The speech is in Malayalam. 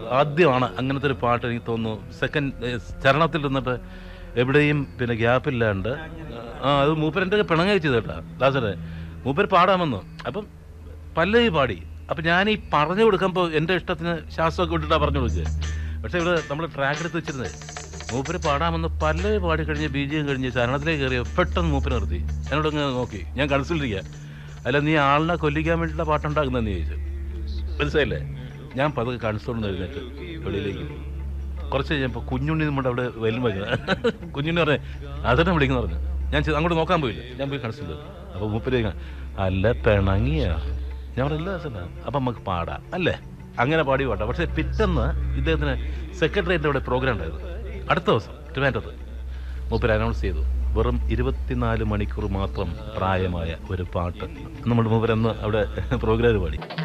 ആദ്യമാണ് അങ്ങനത്തെ ഒരു പാട്ട് എനിക്ക് തോന്നുന്നു സെക്കൻഡ് ചരണത്തിൽ നിന്നിട്ട് എവിടെയും പിന്നെ ഗ്യാപ്പില്ലാണ്ട് ആ അത് മൂപ്പരെൻ്റെ പിണങ്ങി ചെയ്തു കേട്ടാ ദാസരെ മൂപ്പർ പാടാമെന്നു അപ്പം പല്ലവി പാടി അപ്പം ഞാൻ ഈ പറഞ്ഞു കൊടുക്കുമ്പോൾ എൻ്റെ ഇഷ്ടത്തിന് ശാസ്ത്രമൊക്കെ വിട്ടിട്ടാണ് പറഞ്ഞു കൊടുക്കുക പക്ഷേ ഇവിടെ നമ്മൾ ട്രാക്ക് എടുത്ത് വെച്ചിരുന്നത് മൂപ്പര് പാടാമെന്ന് പല്ലവി പാടി കഴിഞ്ഞ് ബീജിയം കഴിഞ്ഞ് ചരണത്തിലേക്ക് കയറിയ പെട്ടെന്ന് മൂപ്പര് നിർത്തി എന്നോട് ഇങ്ങനെ നോക്കി ഞാൻ കൺസിലിരിക്കുക അല്ല നീ ആളിനെ കൊല്ലിക്കാൻ വേണ്ടിയിട്ടുള്ള പാട്ടുണ്ടാക്കുന്നതെന്ന് ചോദിച്ചു മനസ്സിലായില്ലേ ഞാൻ പതുക്കെ കൺസോളിൽ എഴുന്നേറ്റ് വെളിയിലേക്ക് പോയി. കുറച്ച് കഴിഞ്ഞപ്പോൾ കുഞ്ഞുണ്ണി നമ്മുടെ അവിടെ വരും വയ്ക്കുന്നത് കുഞ്ഞുണ്ണി പറഞ്ഞേ അതെന്നെ വിളിക്കുന്ന പറഞ്ഞു ഞാൻ ചെ- അങ്ങോട്ട് നോക്കാൻ പോയില്ല ഞാൻ പോയി കൺസോൾ അപ്പോൾ മൂപ്പര് ചോദിക്കണം, അല്ല പിണങ്ങിയ ഞാൻ പറഞ്ഞില്ല സാർ അപ്പം നമുക്ക് പാടാം അല്ലേ അങ്ങനെ പാടി പാട്ടാം പക്ഷേ പിറ്റന്ന് ഇദ്ദേഹത്തിന് സെക്രട്ടറിയേറ്റ് അവിടെ പ്രോഗ്രാം ഉണ്ടായിരുന്നു അടുത്ത ദിവസം ട്രിവാൻഡ്രത്ത് മൂപ്പര് അനൗൺസ് ചെയ്തു വെറും ഇരുപത്തിനാല് മണിക്കൂർ മാത്രം പ്രായമായ ഒരു പാട്ട് നമ്മൾ മൂപ്പരന്ന് അവിടെ പ്രോഗ്രാം പാടി